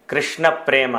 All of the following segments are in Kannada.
ಕೃಷ್ಣ ಪ್ರೇಮ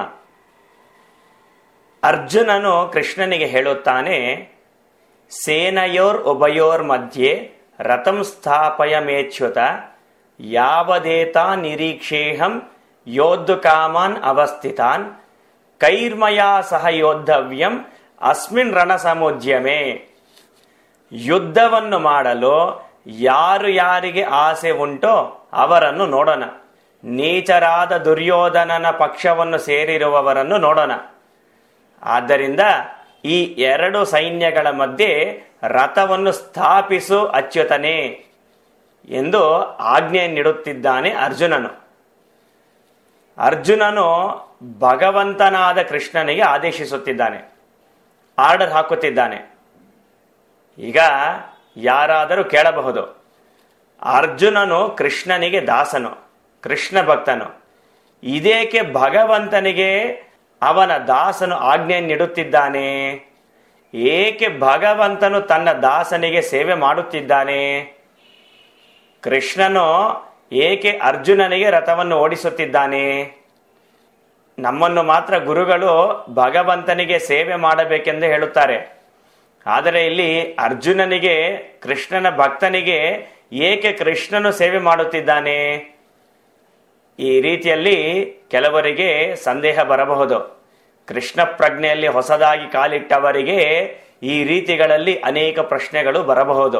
ಅರ್ಜುನನು ಕೃಷ್ಣನಿಗೆ ಹೇಳುತ್ತಾನೆ ಸೇನಯೋರ್ ಉಭಯೋರ್ ಮಧ್ಯೆ ರಥಂ ಸ್ಥಾಪಯ ಮೇಚ್ಯುತ ಯಾವದೇತ ನಿರೀಕ್ಷೇಹಂ ಯೋದ್ದು ಕಾಮಾನ್ ಅವಸ್ಥಿತಾನ್ ಕೈರ್ಮಯಾ ಸಹ ಯೋದ್ಧವ್ಯಂ ಅಸ್ಮಿನ್ ರಣಸಮುದ್ಯಮೆ ಯುದ್ಧವನ್ನು ಮಾಡಲು ಯಾರು ಯಾರಿಗೆ ಆಸೆ ಉಂಟೋ ಅವರನ್ನು ನೋಡೋಣ ನೀಚರಾದ ದುರ್ಯೋಧನನ ಪಕ್ಷವನ್ನು ಸೇರಿರುವವರನ್ನು ನೋಡೋಣ ಆದ್ದರಿಂದ ಈ ಎರಡು ಸೈನ್ಯಗಳ ಮಧ್ಯೆ ರಥವನ್ನು ಸ್ಥಾಪಿಸು ಅಚ್ಯುತನೇ ಎಂದು ಆಜ್ಞೆ ನೀಡುತ್ತಿದ್ದಾನೆ ಅರ್ಜುನನು ಅರ್ಜುನನು ಭಗವಂತನಾದ ಕೃಷ್ಣನಿಗೆ ಆದೇಶಿಸುತ್ತಿದ್ದಾನೆ ಆರ್ಡರ್ ಹಾಕುತ್ತಿದ್ದಾನೆ ಈಗ ಯಾರಾದರೂ ಕೇಳಬಹುದು ಅರ್ಜುನನು ಕೃಷ್ಣನಿಗೆ ದಾಸನು ಕೃಷ್ಣ ಭಕ್ತನು ಇದೇಕೆ ಭಗವಂತನಿಗೆ ಅವನ ದಾಸನು ಆಜ್ಞೆ ನೀಡುತ್ತಿದ್ದಾನೆ ಏಕೆ ಭಗವಂತನು ತನ್ನ ದಾಸನಿಗೆ ಸೇವೆ ಮಾಡುತ್ತಿದ್ದಾನೆ ಕೃಷ್ಣನು ಏಕೆ ಅರ್ಜುನನಿಗೆ ರಥವನ್ನು ಓಡಿಸುತ್ತಿದ್ದಾನೆ ನಮ್ಮನ್ನು ಮಾತ್ರ ಗುರುಗಳು ಭಗವಂತನಿಗೆ ಸೇವೆ ಮಾಡಬೇಕೆಂದು ಹೇಳುತ್ತಾರೆ ಆದರೆ ಇಲ್ಲಿ ಅರ್ಜುನನಿಗೆ ಕೃಷ್ಣನ ಭಕ್ತನಿಗೆ ಏಕೆ ಕೃಷ್ಣನು ಸೇವೆ ಮಾಡುತ್ತಿದ್ದಾನೆ ಈ ರೀತಿಯಲ್ಲಿ ಕೆಲವರಿಗೆ ಸಂದೇಹ ಬರಬಹುದು ಕೃಷ್ಣ ಪ್ರಜ್ಞೆಯಲ್ಲಿ ಹೊಸದಾಗಿ ಕಾಲಿಟ್ಟವರಿಗೆ ಈ ರೀತಿಗಳಲ್ಲಿ ಅನೇಕ ಪ್ರಶ್ನೆಗಳು ಬರಬಹುದು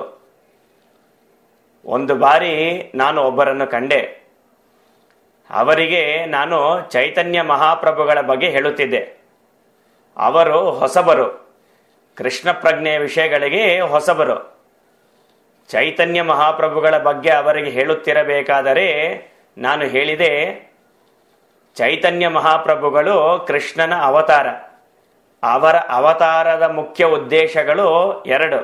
ಒಂದು ಬಾರಿ ನಾನು ಒಬ್ಬರನ್ನು ಕಂಡೆ ಅವರಿಗೆ ನಾನು ಚೈತನ್ಯ ಮಹಾಪ್ರಭುಗಳ ಬಗ್ಗೆ ಹೇಳುತ್ತಿದ್ದೆ ಅವರು ಹೊಸಬರು ಕೃಷ್ಣ ಪ್ರಜ್ಞೆಯ ವಿಷಯಗಳಿಗೆ ಹೊಸಬರು ಚೈತನ್ಯ ಮಹಾಪ್ರಭುಗಳ ಬಗ್ಗೆ ಅವರಿಗೆ ಹೇಳುತ್ತಿರಬೇಕಾದರೆ ನಾನು ಹೇಳಿದೆ ಚೈತನ್ಯ ಮಹಾಪ್ರಭುಗಳು ಕೃಷ್ಣನ ಅವತಾರ ಅವರ ಅವತಾರದ ಮುಖ್ಯ ಉದ್ದೇಶಗಳು ಎರಡು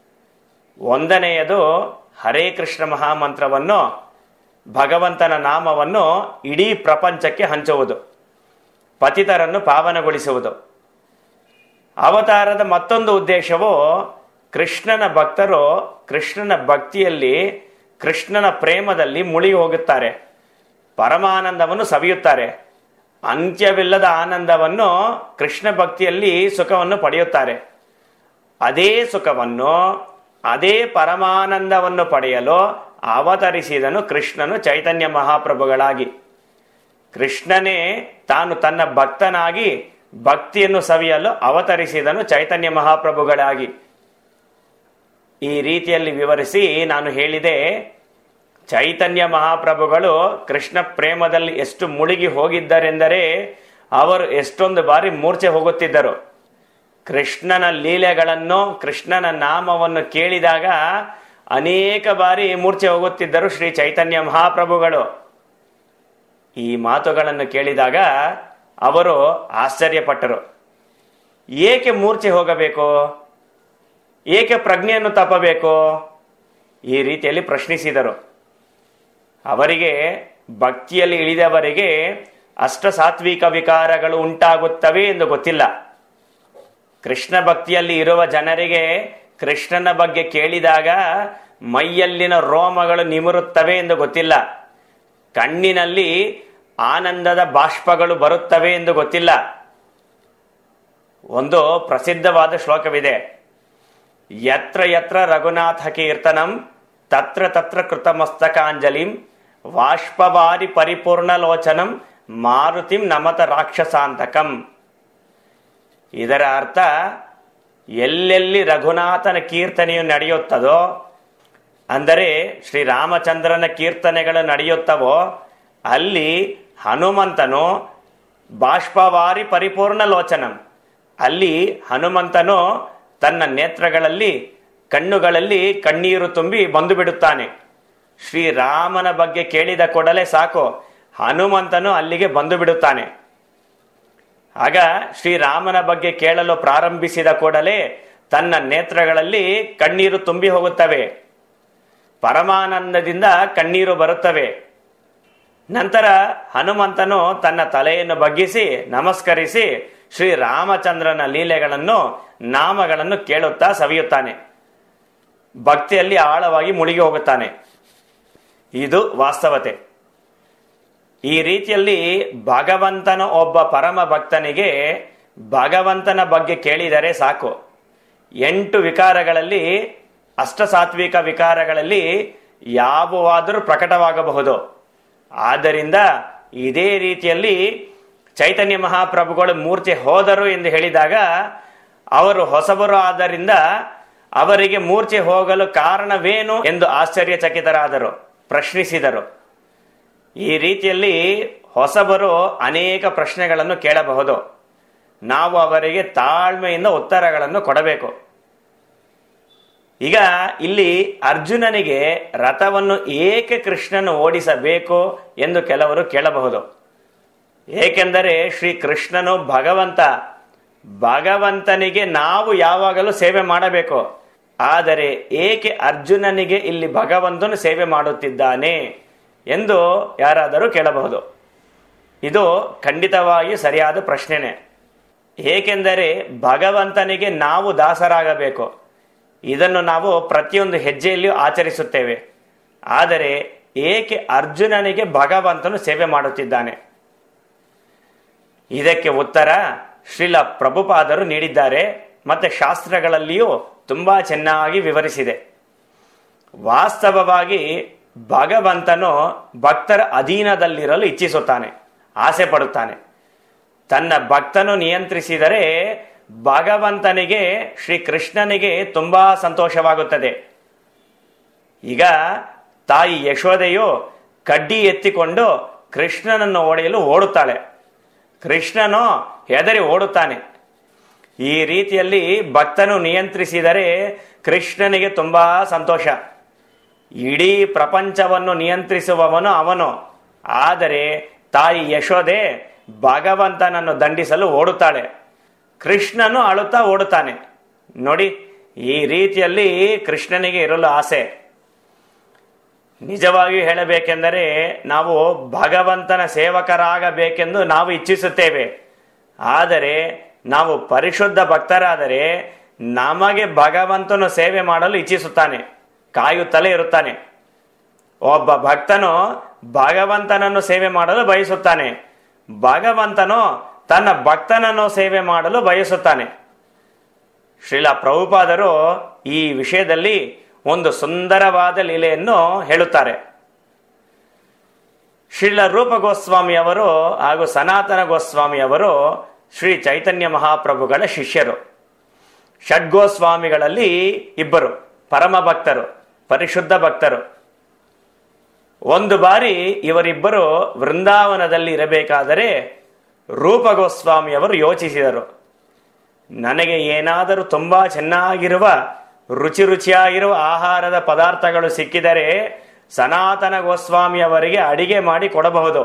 ಒಂದನೆಯದು ಹರೇ ಕೃಷ್ಣ ಮಹಾಮಂತ್ರವನ್ನು ಭಗವಂತನ ನಾಮವನ್ನು ಇಡೀ ಪ್ರಪಂಚಕ್ಕೆ ಹಂಚುವುದು ಪತಿತರನ್ನು ಪಾವನಗೊಳಿಸುವುದು ಅವತಾರದ ಮತ್ತೊಂದು ಉದ್ದೇಶವು ಕೃಷ್ಣನ ಭಕ್ತರು ಕೃಷ್ಣನ ಭಕ್ತಿಯಲ್ಲಿ ಕೃಷ್ಣನ ಪ್ರೇಮದಲ್ಲಿ ಮುಳುಗಿ ಹೋಗುತ್ತಾರೆ ಪರಮಾನಂದವನ್ನು ಸವಿಯುತ್ತಾರೆ ಅಂತ್ಯವಿಲ್ಲದ ಆನಂದವನ್ನು ಕೃಷ್ಣ ಭಕ್ತಿಯಲ್ಲಿ ಸುಖವನ್ನು ಪಡೆಯುತ್ತಾರೆ ಅದೇ ಸುಖವನ್ನು ಅದೇ ಪರಮಾನಂದವನ್ನು ಪಡೆಯಲು ಅವತರಿಸಿದನು ಕೃಷ್ಣನು ಚೈತನ್ಯ ಮಹಾಪ್ರಭುಗಳಾಗಿ ಕೃಷ್ಣನೇ ತಾನು ತನ್ನ ಭಕ್ತನಾಗಿ ಭಕ್ತಿಯನ್ನು ಸವಿಯಲು ಅವತರಿಸಿದನು ಚೈತನ್ಯ ಮಹಾಪ್ರಭುಗಳಾಗಿ ಈ ರೀತಿಯಲ್ಲಿ ವಿವರಿಸಿ ನಾನು ಹೇಳಿದೆ ಚೈತನ್ಯ ಮಹಾಪ್ರಭುಗಳು ಕೃಷ್ಣ ಪ್ರೇಮದಲ್ಲಿ ಎಷ್ಟು ಮುಳುಗಿ ಹೋಗಿದ್ದರೆಂದರೆ ಅವರು ಎಷ್ಟೊಂದು ಬಾರಿ ಮೂರ್ಛೆ ಹೋಗುತ್ತಿದ್ದರು ಕೃಷ್ಣನ ಲೀಲೆಗಳನ್ನು ಕೃಷ್ಣನ ನಾಮವನ್ನು ಕೇಳಿದಾಗ ಅನೇಕ ಬಾರಿ ಮೂರ್ಛೆ ಹೋಗುತ್ತಿದ್ದರು ಶ್ರೀ ಚೈತನ್ಯ ಮಹಾಪ್ರಭುಗಳು ಈ ಮಾತುಗಳನ್ನು ಕೇಳಿದಾಗ ಅವರು ಆಶ್ಚರ್ಯಪಟ್ಟರು ಏಕೆ ಮೂರ್ಛೆ ಹೋಗಬೇಕು ಏಕೆ ಪ್ರಜ್ಞೆಯನ್ನು ತಪ್ಪಬೇಕು ಈ ರೀತಿಯಲ್ಲಿ ಪ್ರಶ್ನಿಸಿದರು ಅವರಿಗೆ ಭಕ್ತಿಯಲ್ಲಿ ಇಳಿದವರಿಗೆ ಅಷ್ಟ ಸಾತ್ವಿಕ ವಿಕಾರಗಳು ಉಂಟಾಗುತ್ತವೆ ಎಂದು ಗೊತ್ತಿಲ್ಲ ಕೃಷ್ಣ ಭಕ್ತಿಯಲ್ಲಿ ಇರುವ ಜನರಿಗೆ ಕೃಷ್ಣನ ಬಗ್ಗೆ ಕೇಳಿದಾಗ ಮೈಯಲ್ಲಿನ ರೋಮಗಳು ನಿಮರುತ್ತವೆ ಎಂದು ಗೊತ್ತಿಲ್ಲ ಕಣ್ಣಿನಲ್ಲಿ ಆನಂದದ ಬಾಷ್ಪಗಳು ಬರುತ್ತವೆ ಎಂದು ಗೊತ್ತಿಲ್ಲ ಒಂದು ಪ್ರಸಿದ್ಧವಾದ ಶ್ಲೋಕವಿದೆ ಯತ್ರ ಯತ್ರ ರಘುನಾಥ ಕೀರ್ತನಂ ತತ್ರ ತತ್ರ ಕೃತಮಸ್ತಕಾಂಜಲಿಂ ವಾಷ್ಪವಾರಿ ಪರಿಪೂರ್ಣ ಲೋಚನಂ ಮಾರುತಿಂ ನಮತ ರಾಕ್ಷಸಾಂತಕಂ ಇದರ ಅರ್ಥ ಎಲ್ಲೆಲ್ಲಿ ರಘುನಾಥನ ಕೀರ್ತನೆಯು ನಡೆಯುತ್ತದೋ ಅಂದರೆ ಶ್ರೀರಾಮಚಂದ್ರನ ಕೀರ್ತನೆಗಳು ನಡೆಯುತ್ತವೋ ಅಲ್ಲಿ ಹನುಮಂತನು ಬಾಷ್ಪವಾರಿ ಪರಿಪೂರ್ಣ ಲೋಚನಂ ಅಲ್ಲಿ ಹನುಮಂತನು ತನ್ನ ನೇತ್ರಗಳಲ್ಲಿ ಕಣ್ಣುಗಳಲ್ಲಿ ಕಣ್ಣೀರು ತುಂಬಿ ಬಂದು ಬಿಡುತ್ತಾನೆ ಶ್ರೀರಾಮನ ಬಗ್ಗೆ ಕೇಳಿದ ಕೂಡಲೇ ಸಾಕು ಹನುಮಂತನು ಅಲ್ಲಿಗೆ ಬಂದು ಬಿಡುತ್ತಾನೆ ಆಗ ಶ್ರೀರಾಮನ ಬಗ್ಗೆ ಕೇಳಲು ಪ್ರಾರಂಭಿಸಿದ ಕೂಡಲೇ ತನ್ನ ನೇತ್ರಗಳಲ್ಲಿ ಕಣ್ಣೀರು ತುಂಬಿ ಹೋಗುತ್ತವೆ ಪರಮಾನಂದದಿಂದ ಕಣ್ಣೀರು ಬರುತ್ತವೆ ನಂತರ ಹನುಮಂತನು ತನ್ನ ತಲೆಯನ್ನು ಬಗ್ಗಿಸಿ ನಮಸ್ಕರಿಸಿ ಶ್ರೀರಾಮಚಂದ್ರನ ಲೀಲೆಗಳನ್ನು ನಾಮಗಳನ್ನು ಕೇಳುತ್ತಾ ಸವಿಯುತ್ತಾನೆ ಭಕ್ತಿಯಲ್ಲಿ ಆಳವಾಗಿ ಮುಳುಗಿ ಹೋಗುತ್ತಾನೆ ಇದು ವಾಸ್ತವತೆ ಈ ರೀತಿಯಲ್ಲಿ ಭಗವಂತನ ಒಬ್ಬ ಪರಮ ಭಕ್ತನಿಗೆ ಭಗವಂತನ ಬಗ್ಗೆ ಕೇಳಿದರೆ ಸಾಕು ಎಂಟು ವಿಕಾರಗಳಲ್ಲಿ ಅಷ್ಟಸಾತ್ವಿಕ ವಿಕಾರಗಳಲ್ಲಿ ಯಾವುವಾದರೂ ಪ್ರಕಟವಾಗಬಹುದು ಆದ್ದರಿಂದ ಇದೇ ರೀತಿಯಲ್ಲಿ ಚೈತನ್ಯ ಮಹಾಪ್ರಭುಗಳು ಮೂರ್ತಿ ಹೋದರು ಎಂದು ಹೇಳಿದಾಗ ಅವರು ಹೊಸಬರು ಆದ್ದರಿಂದ ಅವರಿಗೆ ಮೂರ್ಛೆ ಹೋಗಲು ಕಾರಣವೇನು ಎಂದು ಆಶ್ಚರ್ಯಚಕಿತರಾದರು ಪ್ರಶ್ನಿಸಿದರು ಈ ರೀತಿಯಲ್ಲಿ ಹೊಸಬರು ಅನೇಕ ಪ್ರಶ್ನೆಗಳನ್ನು ಕೇಳಬಹುದು ನಾವು ಅವರಿಗೆ ತಾಳ್ಮೆಯಿಂದ ಉತ್ತರಗಳನ್ನು ಕೊಡಬೇಕು ಈಗ ಇಲ್ಲಿ ಅರ್ಜುನನಿಗೆ ರಥವನ್ನು ಏಕೆ ಕೃಷ್ಣನು ಓಡಿಸಬೇಕು ಎಂದು ಕೆಲವರು ಕೇಳಬಹುದು ಏಕೆಂದರೆ ಶ್ರೀ ಕೃಷ್ಣನು ಭಗವಂತ ಭಗವಂತನಿಗೆ ನಾವು ಯಾವಾಗಲೂ ಸೇವೆ ಮಾಡಬೇಕು ಆದರೆ ಏಕೆ ಅರ್ಜುನನಿಗೆ ಇಲ್ಲಿ ಭಗವಂತನು ಸೇವೆ ಮಾಡುತ್ತಿದ್ದಾನೆ ಎಂದು ಯಾರಾದರೂ ಕೇಳಬಹುದು ಇದು ಖಂಡಿತವಾಗಿ ಸರಿಯಾದ ಪ್ರಶ್ನೆನೆ ಏಕೆಂದರೆ ಭಗವಂತನಿಗೆ ನಾವು ದಾಸರಾಗಬೇಕು ಇದನ್ನು ನಾವು ಪ್ರತಿಯೊಂದು ಹೆಜ್ಜೆಯಲ್ಲಿಯೂ ಆಚರಿಸುತ್ತೇವೆ ಆದರೆ ಏಕೆ ಅರ್ಜುನನಿಗೆ ಭಗವಂತನು ಸೇವೆ ಮಾಡುತ್ತಿದ್ದಾನೆ ಇದಕ್ಕೆ ಉತ್ತರ ಶ್ರೀಲ ಪ್ರಭುಪಾದರು ನೀಡಿದ್ದಾರೆ ಮತ್ತೆ ಶಾಸ್ತ್ರಗಳಲ್ಲಿಯೂ ತುಂಬಾ ಚೆನ್ನಾಗಿ ವಿವರಿಸಿದೆ ವಾಸ್ತವವಾಗಿ ಭಗವಂತನು ಭಕ್ತರ ಅಧೀನದಲ್ಲಿರಲು ಇಚ್ಛಿಸುತ್ತಾನೆ ಆಸೆ ಪಡುತ್ತಾನೆ ತನ್ನ ಭಕ್ತನು ನಿಯಂತ್ರಿಸಿದರೆ ಭಗವಂತನಿಗೆ ಶ್ರೀ ಕೃಷ್ಣನಿಗೆ ತುಂಬಾ ಸಂತೋಷವಾಗುತ್ತದೆ ಈಗ ತಾಯಿ ಯಶೋದೆಯು ಕಡ್ಡಿ ಎತ್ತಿಕೊಂಡು ಕೃಷ್ಣನನ್ನು ಓಡೆಯಲು ಓಡುತ್ತಾಳೆ ಕೃಷ್ಣನು ಹೆದರಿ ಓಡುತ್ತಾನೆ ಈ ರೀತಿಯಲ್ಲಿ ಭಕ್ತನು ನಿಯಂತ್ರಿಸಿದರೆ ಕೃಷ್ಣನಿಗೆ ತುಂಬಾ ಸಂತೋಷ ಇಡೀ ಪ್ರಪಂಚವನ್ನು ನಿಯಂತ್ರಿಸುವವನು ಅವನು ಆದರೆ ತಾಯಿ ಯಶೋದೆ ಭಗವಂತನನ್ನು ದಂಡಿಸಲು ಓಡುತ್ತಾಳೆ ಕೃಷ್ಣನು ಅಳುತ್ತಾ ಓಡುತ್ತಾನೆ ನೋಡಿ ಈ ರೀತಿಯಲ್ಲಿ ಕೃಷ್ಣನಿಗೆ ಇರಲು ಆಸೆ ನಿಜವಾಗಿಯೂ ಹೇಳಬೇಕೆಂದರೆ ನಾವು ಭಗವಂತನ ಸೇವಕರಾಗಬೇಕೆಂದು ನಾವು ಇಚ್ಛಿಸುತ್ತೇವೆ ಆದರೆ ನಾವು ಪರಿಶುದ್ಧ ಭಕ್ತರಾದರೆ ನಮಗೆ ಭಗವಂತನು ಸೇವೆ ಮಾಡಲು ಇಚ್ಛಿಸುತ್ತಾನೆ ಕಾಯುತ್ತಲೇ ಇರುತ್ತಾನೆ ಒಬ್ಬ ಭಕ್ತನು ಭಗವಂತನನ್ನು ಸೇವೆ ಮಾಡಲು ಬಯಸುತ್ತಾನೆ ಭಗವಂತನು ತನ್ನ ಭಕ್ತನನ್ನು ಸೇವೆ ಮಾಡಲು ಬಯಸುತ್ತಾನೆ ಶ್ರೀಲ ಪ್ರಭುಪಾದರು ಈ ವಿಷಯದಲ್ಲಿ ಒಂದು ಸುಂದರವಾದ ಲೀಲೆಯನ್ನು ಹೇಳುತ್ತಾರೆ ಶ್ರೀಲ ರೂಪ ಗೋಸ್ವಾಮಿ ಅವರು ಹಾಗೂ ಸನಾತನ ಗೋಸ್ವಾಮಿ ಅವರು ಶ್ರೀ ಚೈತನ್ಯ ಮಹಾಪ್ರಭುಗಳ ಶಿಷ್ಯರು ಷಡ್ಗೋಸ್ವಾಮಿಗಳಲ್ಲಿ ಇಬ್ಬರು ಪರಮ ಭಕ್ತರು ಪರಿಶುದ್ಧ ಭಕ್ತರು ಒಂದು ಬಾರಿ ಇವರಿಬ್ಬರು ವೃಂದಾವನದಲ್ಲಿ ಇರಬೇಕಾದರೆ ರೂಪ ಗೋಸ್ವಾಮಿಯವರು ಯೋಚಿಸಿದರು ನನಗೆ ಏನಾದರೂ ತುಂಬಾ ಚೆನ್ನಾಗಿರುವ ರುಚಿ ರುಚಿಯಾಗಿರುವ ಆಹಾರದ ಪದಾರ್ಥಗಳು ಸಿಕ್ಕಿದರೆ ಸನಾತನ ಗೋಸ್ವಾಮಿಯವರಿಗೆ ಅಡಿಗೆ ಮಾಡಿ ಕೊಡಬಹುದು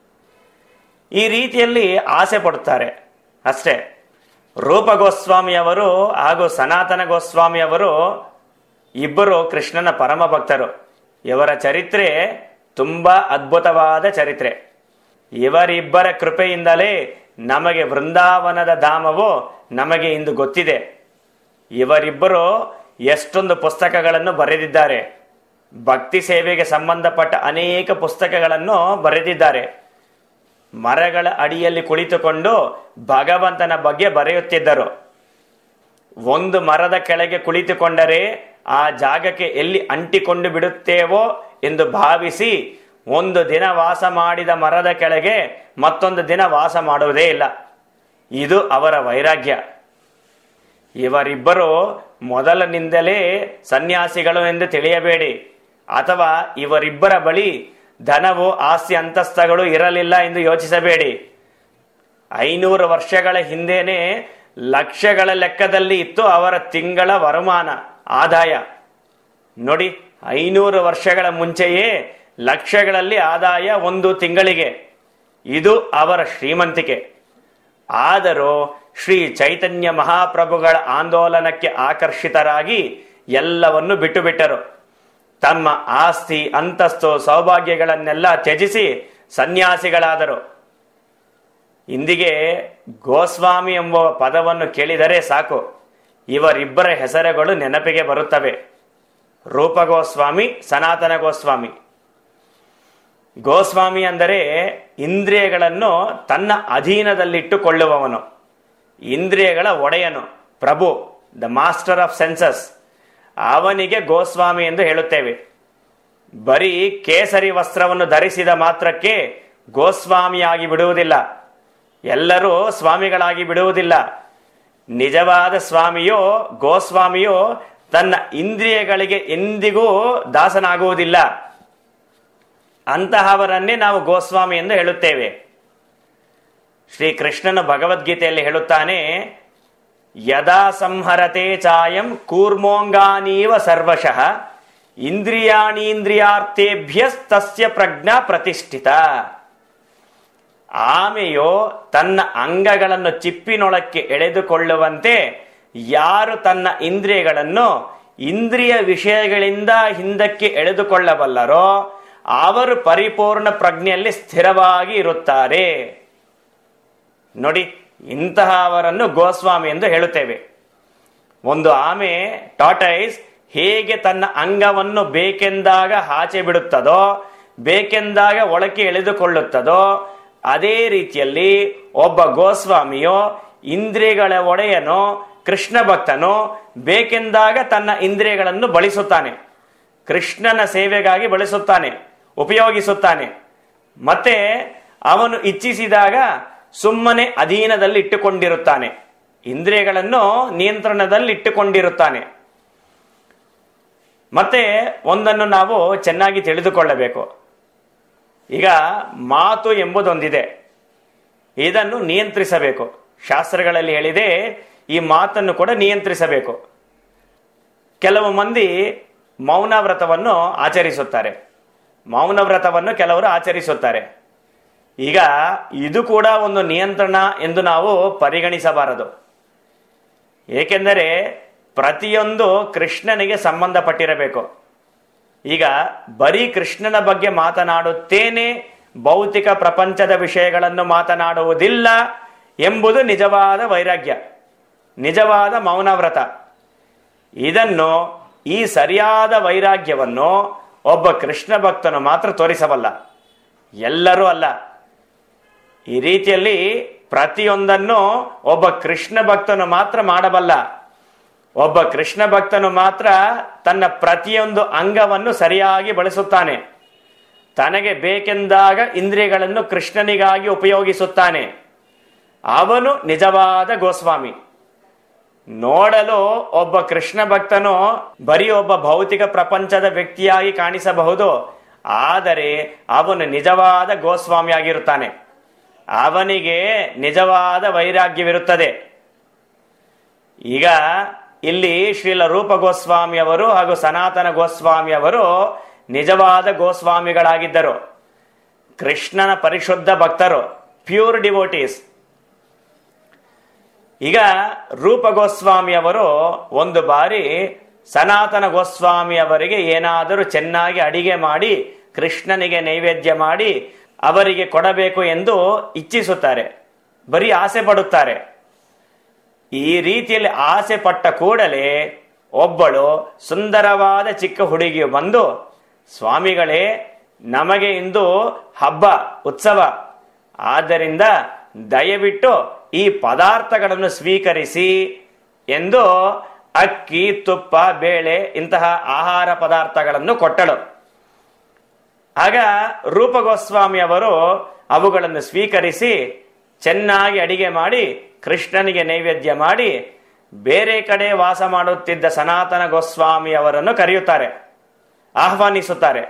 ಈ ರೀತಿಯಲ್ಲಿ ಆಸೆ ಪಡುತ್ತಾರೆ ಅಷ್ಟೇ ರೂಪ ಗೋಸ್ವಾಮಿಯವರು ಹಾಗೂ ಸನಾತನ ಗೋಸ್ವಾಮಿಯವರು ಇಬ್ಬರು ಕೃಷ್ಣನ ಪರಮ ಭಕ್ತರು ಇವರ ಚರಿತ್ರೆ ತುಂಬಾ ಅದ್ಭುತವಾದ ಚರಿತ್ರೆ ಇವರಿಬ್ಬರ ಕೃಪೆಯಿಂದಲೇ ನಮಗೆ ವೃಂದಾವನದ ಧಾಮವು ನಮಗೆ ಇಂದು ಗೊತ್ತಿದೆ ಇವರಿಬ್ಬರು ಎಷ್ಟೊಂದು ಪುಸ್ತಕಗಳನ್ನು ಬರೆದಿದ್ದಾರೆ ಭಕ್ತಿ ಸೇವೆಗೆ ಸಂಬಂಧಪಟ್ಟ ಅನೇಕ ಪುಸ್ತಕಗಳನ್ನು ಬರೆದಿದ್ದಾರೆ ಮರಗಳ ಅಡಿಯಲ್ಲಿ ಕುಳಿತುಕೊಂಡು ಭಗವಂತನ ಬಗ್ಗೆ ಬರೆಯುತ್ತಿದ್ದರು ಒಂದು ಮರದ ಕೆಳಗೆ ಕುಳಿತುಕೊಂಡರೆ ಆ ಜಾಗಕ್ಕೆ ಎಲ್ಲಿ ಅಂಟಿಕೊಂಡು ಬಿಡುತ್ತೇವೋ ಎಂದು ಭಾವಿಸಿ ಒಂದು ದಿನ ವಾಸ ಮಾಡಿದ ಮರದ ಕೆಳಗೆ ಮತ್ತೊಂದು ದಿನ ವಾಸ ಮಾಡುವುದೇ ಇಲ್ಲ ಇದು ಅವರ ವೈರಾಗ್ಯ ಇವರಿಬ್ಬರು ಮೊದಲನಿಂದಲೇ ಸನ್ಯಾಸಿಗಳು ಎಂದು ತಿಳಿಯಬೇಡಿ ಅಥವಾ ಇವರಿಬ್ಬರ ಬಳಿ ಧನವು ಆಸ್ತಿ ಅಂತಸ್ತಗಳು ಇರಲಿಲ್ಲ ಎಂದು ಯೋಚಿಸಬೇಡಿ ಐನೂರು ವರ್ಷಗಳ ಹಿಂದೆನೆ ಲಕ್ಷಗಳ ಲೆಕ್ಕದಲ್ಲಿ ಇತ್ತು ಅವರ ತಿಂಗಳ ವರಮಾನ ಆದಾಯ ನೋಡಿ ಐನೂರು ವರ್ಷಗಳ ಮುಂಚೆಯೇ ಲಕ್ಷಗಳಲ್ಲಿ ಆದಾಯ ಒಂದು ತಿಂಗಳಿಗೆ ಇದು ಅವರ ಶ್ರೀಮಂತಿಕೆ ಆದರೂ ಶ್ರೀ ಚೈತನ್ಯ ಮಹಾಪ್ರಭುಗಳ ಆಂದೋಲನಕ್ಕೆ ಆಕರ್ಷಿತರಾಗಿ ಎಲ್ಲವನ್ನು ಬಿಟ್ಟು ಬಿಟ್ಟರು ತಮ್ಮ ಆಸ್ತಿ ಅಂತಸ್ತು ಸೌಭಾಗ್ಯಗಳನ್ನೆಲ್ಲ ತ್ಯಜಿಸಿ ಸನ್ಯಾಸಿಗಳಾದರು ಇಂದಿಗೆ ಗೋಸ್ವಾಮಿ ಎಂಬ ಪದವನ್ನು ಕೇಳಿದರೆ ಸಾಕು ಇವರಿಬ್ಬರ ಹೆಸರುಗಳು ನೆನಪಿಗೆ ಬರುತ್ತವೆ ರೂಪ ಗೋಸ್ವಾಮಿ ಸನಾತನ ಗೋಸ್ವಾಮಿ ಗೋಸ್ವಾಮಿ ಅಂದರೆ ಇಂದ್ರಿಯಗಳನ್ನು ತನ್ನ ಅಧೀನದಲ್ಲಿಟ್ಟುಕೊಳ್ಳುವವನು ಇಂದ್ರಿಯಗಳ ಒಡೆಯನು ಪ್ರಭು ದ ಮಾಸ್ಟರ್ ಆಫ್ ಸೆನ್ಸಸ್ ಅವನಿಗೆ ಗೋಸ್ವಾಮಿ ಎಂದು ಹೇಳುತ್ತೇವೆ ಬರೀ ಕೇಸರಿ ವಸ್ತ್ರವನ್ನು ಧರಿಸಿದ ಮಾತ್ರಕ್ಕೆ ಗೋಸ್ವಾಮಿಯಾಗಿ ಬಿಡುವುದಿಲ್ಲ ಎಲ್ಲರೂ ಸ್ವಾಮಿಗಳಾಗಿ ಬಿಡುವುದಿಲ್ಲ ನಿಜವಾದ ಸ್ವಾಮಿಯೋ ಗೋಸ್ವಾಮಿಯೋ ತನ್ನ ಇಂದ್ರಿಯಗಳಿಗೆ ಎಂದಿಗೂ ದಾಸನಾಗುವುದಿಲ್ಲ ಅಂತಹವರನ್ನೇ ನಾವು ಗೋಸ್ವಾಮಿ ಎಂದು ಹೇಳುತ್ತೇವೆ ಶ್ರೀಕೃಷ್ಣನು ಭಗವದ್ಗೀತೆಯಲ್ಲಿ ಹೇಳುತ್ತಾನೆ ಯದಾ ಸಂಹರತೆ ಚಾಯಂ ಕೂರ್ಮೋಂಗಾನೀವ ಸರ್ವಶಃ ಇಂದ್ರಿಯಾಣೀಂದ್ರಿಯಾರ್ಥೇಭ್ಯ ತಸ್ಯ ಪ್ರಜ್ಞಾ ಪ್ರತಿಷ್ಠಿತ ಆಮೆಯು ತನ್ನ ಅಂಗಗಳನ್ನು ಚಿಪ್ಪಿನೊಳಕ್ಕೆ ಎಳೆದುಕೊಳ್ಳುವಂತೆ ಯಾರು ತನ್ನ ಇಂದ್ರಿಯಗಳನ್ನು ಇಂದ್ರಿಯ ವಿಷಯಗಳಿಂದ ಹಿಂದಕ್ಕೆ ಎಳೆದುಕೊಳ್ಳಬಲ್ಲರೋ ಅವರು ಪರಿಪೂರ್ಣ ಪ್ರಜ್ಞೆಯಲ್ಲಿ ಸ್ಥಿರವಾಗಿ ಇರುತ್ತಾರೆ ನೋಡಿ ಇಂತಹವರನ್ನು ಗೋಸ್ವಾಮಿ ಎಂದು ಹೇಳುತ್ತೇವೆ ಒಂದು ಆಮೆ ಟಾಟೈಸ್ ಹೇಗೆ ತನ್ನ ಅಂಗವನ್ನು ಬೇಕೆಂದಾಗ ಆಚೆ ಬಿಡುತ್ತದೋ ಬೇಕೆಂದಾಗ ಒಳಕ್ಕೆ ಎಳೆದುಕೊಳ್ಳುತ್ತದೋ ಅದೇ ರೀತಿಯಲ್ಲಿ ಒಬ್ಬ ಗೋಸ್ವಾಮಿಯೋ ಇಂದ್ರಿಯಗಳ ಒಡೆಯನೋ ಕೃಷ್ಣ ಭಕ್ತನೋ ಬೇಕೆಂದಾಗ ತನ್ನ ಇಂದ್ರಿಯಗಳನ್ನು ಬಳಸುತ್ತಾನೆ ಕೃಷ್ಣನ ಸೇವೆಗಾಗಿ ಬಳಸುತ್ತಾನೆ ಉಪಯೋಗಿಸುತ್ತಾನೆ ಮತ್ತೆ ಅವನು ಇಚ್ಛಿಸಿದಾಗ ಸುಮ್ಮನೆ ಅಧೀನದಲ್ಲಿ ಇಟ್ಟುಕೊಂಡಿರುತ್ತಾನೆ ಇಂದ್ರಿಯಗಳನ್ನು ನಿಯಂತ್ರಣದಲ್ಲಿ ಇಟ್ಟುಕೊಂಡಿರುತ್ತಾನೆ ಮತ್ತೆ ಒಂದನ್ನು ನಾವು ಚೆನ್ನಾಗಿ ತಿಳಿದುಕೊಳ್ಳಬೇಕು ಈಗ ಮಾತು ಎಂಬುದೊಂದಿದೆ ಇದನ್ನು ನಿಯಂತ್ರಿಸಬೇಕು ಶಾಸ್ತ್ರಗಳಲ್ಲಿ ಹೇಳಿದೆ ಈ ಮಾತನ್ನು ಕೂಡ ನಿಯಂತ್ರಿಸಬೇಕು ಕೆಲವು ಮಂದಿ ಮೌನ ವ್ರತವನ್ನು ಆಚರಿಸುತ್ತಾರೆ ಮೌನ ವ್ರತವನ್ನು ಕೆಲವರು ಆಚರಿಸುತ್ತಾರೆ ಈಗ ಇದು ಕೂಡ ಒಂದು ನಿಯಂತ್ರಣ ಎಂದು ನಾವು ಪರಿಗಣಿಸಬಾರದು ಏಕೆಂದರೆ ಪ್ರತಿಯೊಂದು ಕೃಷ್ಣನಿಗೆ ಸಂಬಂಧಪಟ್ಟಿರಬೇಕು ಈಗ ಬರೀ ಕೃಷ್ಣನ ಬಗ್ಗೆ ಮಾತನಾಡುತ್ತೇನೆ ಭೌತಿಕ ಪ್ರಪಂಚದ ವಿಷಯಗಳನ್ನು ಮಾತನಾಡುವುದಿಲ್ಲ ಎಂಬುದು ನಿಜವಾದ ವೈರಾಗ್ಯ ನಿಜವಾದ ಮೌನವ್ರತ ಇದನ್ನು ಈ ಸರಿಯಾದ ವೈರಾಗ್ಯವನ್ನು ಒಬ್ಬ ಕೃಷ್ಣ ಭಕ್ತನು ಮಾತ್ರ ತೋರಿಸಬಲ್ಲ ಎಲ್ಲರೂ ಅಲ್ಲ ಈ ರೀತಿಯಲ್ಲಿ ಪ್ರತಿಯೊಂದನ್ನು ಒಬ್ಬ ಕೃಷ್ಣ ಭಕ್ತನು ಮಾತ್ರ ಮಾಡಬಲ್ಲ ಒಬ್ಬ ಕೃಷ್ಣ ಭಕ್ತನು ಮಾತ್ರ ತನ್ನ ಪ್ರತಿಯೊಂದು ಅಂಗವನ್ನು ಸರಿಯಾಗಿ ಬಳಸುತ್ತಾನೆ ತನಗೆ ಬೇಕೆಂದಾಗ ಇಂದ್ರಿಯಗಳನ್ನು ಕೃಷ್ಣನಿಗಾಗಿ ಉಪಯೋಗಿಸುತ್ತಾನೆ ಅವನು ನಿಜವಾದ ಗೋಸ್ವಾಮಿ ನೋಡಲು ಒಬ್ಬ ಕೃಷ್ಣ ಭಕ್ತನು ಬರೀ ಒಬ್ಬ ಭೌತಿಕ ಪ್ರಪಂಚದ ವ್ಯಕ್ತಿಯಾಗಿ ಕಾಣಿಸಬಹುದು ಆದರೆ ಅವನು ನಿಜವಾದ ಗೋಸ್ವಾಮಿಯಾಗಿರುತ್ತಾನೆ ಅವನಿಗೆ ನಿಜವಾದ ವೈರಾಗ್ಯವಿರುತ್ತದೆ ಈಗ ಇಲ್ಲಿ ಶ್ರೀಲ ರೂಪ ಗೋಸ್ವಾಮಿ ಅವರು ಹಾಗೂ ಸನಾತನ ಗೋಸ್ವಾಮಿ ಅವರು ನಿಜವಾದ ಗೋಸ್ವಾಮಿಗಳಾಗಿದ್ದರು ಕೃಷ್ಣನ ಪರಿಶುದ್ಧ ಭಕ್ತರು ಪ್ಯೂರ್ ಡಿವೋಟೀಸ್ ಈಗ ರೂಪ ಗೋಸ್ವಾಮಿ ಅವರು ಒಂದು ಬಾರಿ ಸನಾತನ ಗೋಸ್ವಾಮಿ ಅವರಿಗೆ ಏನಾದರೂ ಚೆನ್ನಾಗಿ ಅಡಿಗೆ ಮಾಡಿ ಕೃಷ್ಣನಿಗೆ ನೈವೇದ್ಯ ಮಾಡಿ ಅವರಿಗೆ ಕೊಡಬೇಕು ಎಂದು ಇಚ್ಛಿಸುತ್ತಾರೆ ಬರೀ ಆಸೆ ಪಡುತ್ತಾರೆ ಈ ರೀತಿಯಲ್ಲಿ ಆಸೆ ಪಟ್ಟ ಕೂಡಲೇ ಒಬ್ಬಳು ಸುಂದರವಾದ ಚಿಕ್ಕ ಹುಡುಗಿಯು ಬಂದು ಸ್ವಾಮಿಗಳೇ ನಮಗೆ ಇಂದು ಹಬ್ಬ ಉತ್ಸವ ಆದ್ದರಿಂದ ದಯವಿಟ್ಟು ಈ ಪದಾರ್ಥಗಳನ್ನು ಸ್ವೀಕರಿಸಿ ಎಂದು ಅಕ್ಕಿ ತುಪ್ಪ ಬೇಳೆ ಇಂತಹ ಆಹಾರ ಪದಾರ್ಥಗಳನ್ನು ಕೊಟ್ಟಳು ಆಗ ರೂಪ ಗೋಸ್ವಾಮಿ ಅವರು ಅವುಗಳನ್ನು ಸ್ವೀಕರಿಸಿ ಚೆನ್ನಾಗಿ ಅಡಿಗೆ ಮಾಡಿ ಕೃಷ್ಣನಿಗೆ ನೈವೇದ್ಯ ಮಾಡಿ ಬೇರೆ ಕಡೆ ವಾಸ ಮಾಡುತ್ತಿದ್ದ ಸನಾತನ ಗೋಸ್ವಾಮಿ ಅವರನ್ನು ಕರೆಯುತ್ತಾರೆ ಆಹ್ವಾನಿಸುತ್ತಾರೆ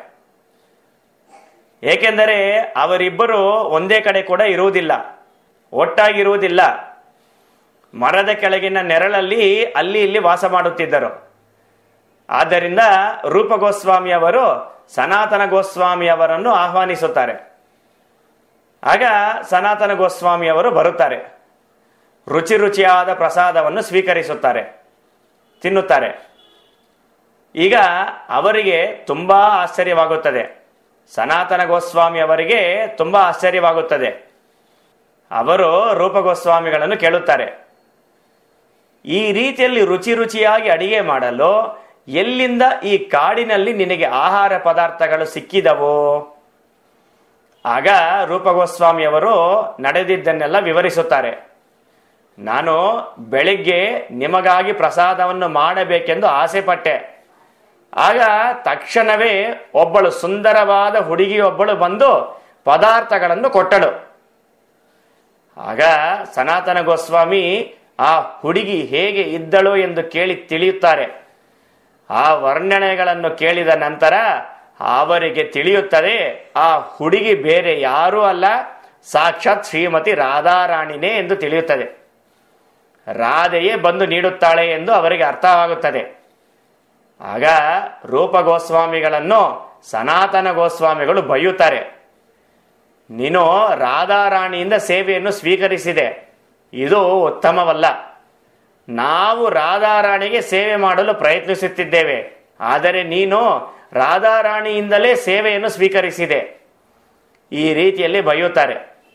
ಏಕೆಂದರೆ ಅವರಿಬ್ಬರು ಒಂದೇ ಕಡೆ ಕೂಡ ಇರುವುದಿಲ್ಲ ಒಟ್ಟಾಗಿರುವುದಿಲ್ಲ ಮರದ ಕೆಳಗಿನ ನೆರಳಲ್ಲಿ ಅಲ್ಲಿ ಇಲ್ಲಿ ವಾಸ ಮಾಡುತ್ತಿದ್ದರು ಆದ್ದರಿಂದ ರೂಪ ಗೋಸ್ವಾಮಿ ಅವರು ಸನಾತನ ಗೋಸ್ವಾಮಿ ಅವರನ್ನು ಆಹ್ವಾನಿಸುತ್ತಾರೆ ಆಗ ಸನಾತನ ಗೋಸ್ವಾಮಿ ಅವರು ಬರುತ್ತಾರೆ ರುಚಿ ರುಚಿಯಾದ ಪ್ರಸಾದವನ್ನು ಸ್ವೀಕರಿಸುತ್ತಾರೆ ತಿನ್ನುತ್ತಾರೆ ಈಗ ಅವರಿಗೆ ತುಂಬಾ ಆಶ್ಚರ್ಯವಾಗುತ್ತದೆ ಸನಾತನ ಗೋಸ್ವಾಮಿ ಅವರಿಗೆ ತುಂಬಾ ಆಶ್ಚರ್ಯವಾಗುತ್ತದೆ ಅವರು ರೂಪ ಗೋಸ್ವಾಮಿಗಳನ್ನು ಕೇಳುತ್ತಾರೆ ಈ ರೀತಿಯಲ್ಲಿ ರುಚಿ ರುಚಿಯಾಗಿ ಅಡಿಗೆ ಮಾಡಲು ಎಲ್ಲಿಂದ ಈ ಕಾಡಿನಲ್ಲಿ ನಿನಗೆ ಆಹಾರ ಪದಾರ್ಥಗಳು ಸಿಕ್ಕಿದವೋ ಆಗ ರೂಪಗೋಸ್ವಾಮಿಯವರು ನಡೆದಿದ್ದನ್ನೆಲ್ಲ ವಿವರಿಸುತ್ತಾರೆ ನಾನು ಬೆಳಿಗ್ಗೆ ನಿಮಗಾಗಿ ಪ್ರಸಾದವನ್ನು ಮಾಡಬೇಕೆಂದು ಆಸೆ ಪಟ್ಟೆ ಆಗ ತಕ್ಷಣವೇ ಒಬ್ಬಳು ಸುಂದರವಾದ ಹುಡುಗಿಯೊಬ್ಬಳು ಬಂದು ಪದಾರ್ಥಗಳನ್ನು ಕೊಟ್ಟಳು ಆಗ ಸನಾತನ ಗೋಸ್ವಾಮಿ ಆ ಹುಡುಗಿ ಹೇಗೆ ಇದ್ದಳು ಎಂದು ಕೇಳಿ ತಿಳಿಯುತ್ತಾರೆ ಆ ವರ್ಣನೆಗಳನ್ನು ಕೇಳಿದ ನಂತರ ಅವರಿಗೆ ತಿಳಿಯುತ್ತದೆ ಆ ಹುಡುಗಿ ಬೇರೆ ಯಾರೂ ಅಲ್ಲ ಸಾಕ್ಷಾತ್ ಶ್ರೀಮತಿ ರಾಧಾರಾಣಿನೇ ಎಂದು ತಿಳಿಯುತ್ತದೆ ರಾಧೆಯೇ ಬಂದು ನೀಡುತ್ತಾಳೆ ಎಂದು ಅವರಿಗೆ ಅರ್ಥವಾಗುತ್ತದೆ ಆಗ ರೂಪ ಗೋಸ್ವಾಮಿಗಳನ್ನು ಸನಾತನ ಗೋಸ್ವಾಮಿಗಳು ಬೈಯುತ್ತಾರೆ ನೀನು ರಾಧಾರಾಣಿಯಿಂದ ಸೇವೆಯನ್ನು ಸ್ವೀಕರಿಸಿದೆ ಇದು ಉತ್ತಮವಲ್ಲ ನಾವು ರಾಧಾರಾಣಿಗೆ ಸೇವೆ ಮಾಡಲು ಪ್ರಯತ್ನಿಸುತ್ತಿದ್ದೇವೆ ಆದರೆ ನೀನು ರಾಧಾರಾಣಿಯಿಂದಲೇ ಸೇವೆಯನ್ನು ಸ್ವೀಕರಿಸಿದೆ ಈ ರೀತಿಯಲ್ಲಿ ಬೈಯುತ್ತಾರೆ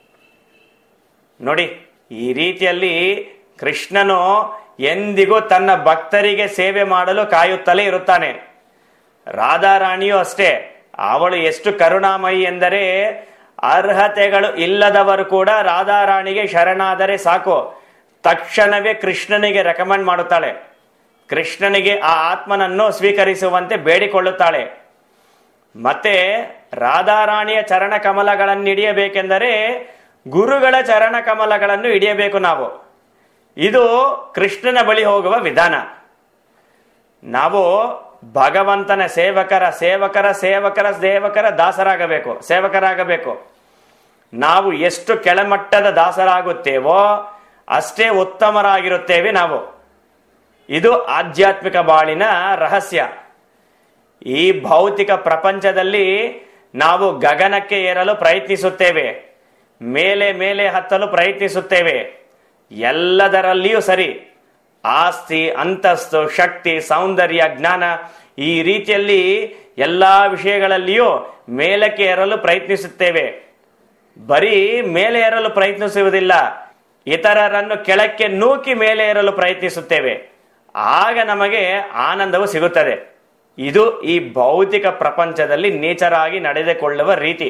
ನೋಡಿ ಈ ರೀತಿಯಲ್ಲಿ ಕೃಷ್ಣನು ಎಂದಿಗೂ ತನ್ನ ಭಕ್ತರಿಗೆ ಸೇವೆ ಮಾಡಲು ಕಾಯುತ್ತಲೇ ಇರುತ್ತಾನೆ ರಾಧಾರಾಣಿಯೂ ಅಷ್ಟೇ ಅವಳು ಎಷ್ಟು ಕರುಣಾಮಯಿ ಎಂದರೆ ಅರ್ಹತೆಗಳು ಇಲ್ಲದವರು ಕೂಡ ರಾಧಾರಾಣಿಗೆ ಶರಣಾದರೆ ಸಾಕು ತಕ್ಷಣವೇ ಕೃಷ್ಣನಿಗೆ ರೆಕಮೆಂಡ್ ಮಾಡುತ್ತಾಳೆ ಕೃಷ್ಣನಿಗೆ ಆ ಆತ್ಮನನ್ನು ಸ್ವೀಕರಿಸುವಂತೆ ಬೇಡಿಕೊಳ್ಳುತ್ತಾಳೆ ಮತ್ತೆ ರಾಧಾರಾಣಿಯ ಚರಣ ಕಮಲಗಳನ್ನು ಹಿಡಿಯಬೇಕೆಂದರೆ ಗುರುಗಳ ಚರಣ ಕಮಲಗಳನ್ನು ಹಿಡಿಯಬೇಕು ನಾವು ಇದು ಕೃಷ್ಣನ ಬಳಿ ಹೋಗುವ ವಿಧಾನ ನಾವು ಭಗವಂತನ ಸೇವಕರ ಸೇವಕರ ಸೇವಕರ ಸೇವಕರ ದಾಸರಾಗಬೇಕು ಸೇವಕರಾಗಬೇಕು ನಾವು ಎಷ್ಟು ಕೆಳಮಟ್ಟದ ದಾಸರಾಗುತ್ತೇವೋ ಅಷ್ಟೇ ಉತ್ತಮರಾಗಿರುತ್ತೇವೆ ನಾವು ಇದು ಆಧ್ಯಾತ್ಮಿಕ ಬಾಳಿನ ರಹಸ್ಯ ಈ ಭೌತಿಕ ಪ್ರಪಂಚದಲ್ಲಿ ನಾವು ಗಗನಕ್ಕೆ ಏರಲು ಪ್ರಯತ್ನಿಸುತ್ತೇವೆ ಮೇಲೆ ಮೇಲೆ ಹತ್ತಲು ಪ್ರಯತ್ನಿಸುತ್ತೇವೆ ಎಲ್ಲದರಲ್ಲಿಯೂ ಸರಿ ಆಸ್ತಿ ಅಂತಸ್ತು ಶಕ್ತಿ ಸೌಂದರ್ಯ ಜ್ಞಾನ ಈ ರೀತಿಯಲ್ಲಿ ಎಲ್ಲಾ ವಿಷಯಗಳಲ್ಲಿಯೂ ಮೇಲಕ್ಕೆ ಏರಲು ಪ್ರಯತ್ನಿಸುತ್ತೇವೆ ಬರೀ ಮೇಲೆ ಏರಲು ಪ್ರಯತ್ನಿಸುವುದಿಲ್ಲ ಇತರರನ್ನು ಕೆಳಕ್ಕೆ ನೂಕಿ ಮೇಲೆ ಏರಲು ಪ್ರಯತ್ನಿಸುತ್ತೇವೆ ಆಗ ನಮಗೆ ಆನಂದವು ಸಿಗುತ್ತದೆ ಇದು ಈ ಭೌತಿಕ ಪ್ರಪಂಚದಲ್ಲಿ ನೇಚರಾಗಿ ನಡೆದುಕೊಳ್ಳುವ ರೀತಿ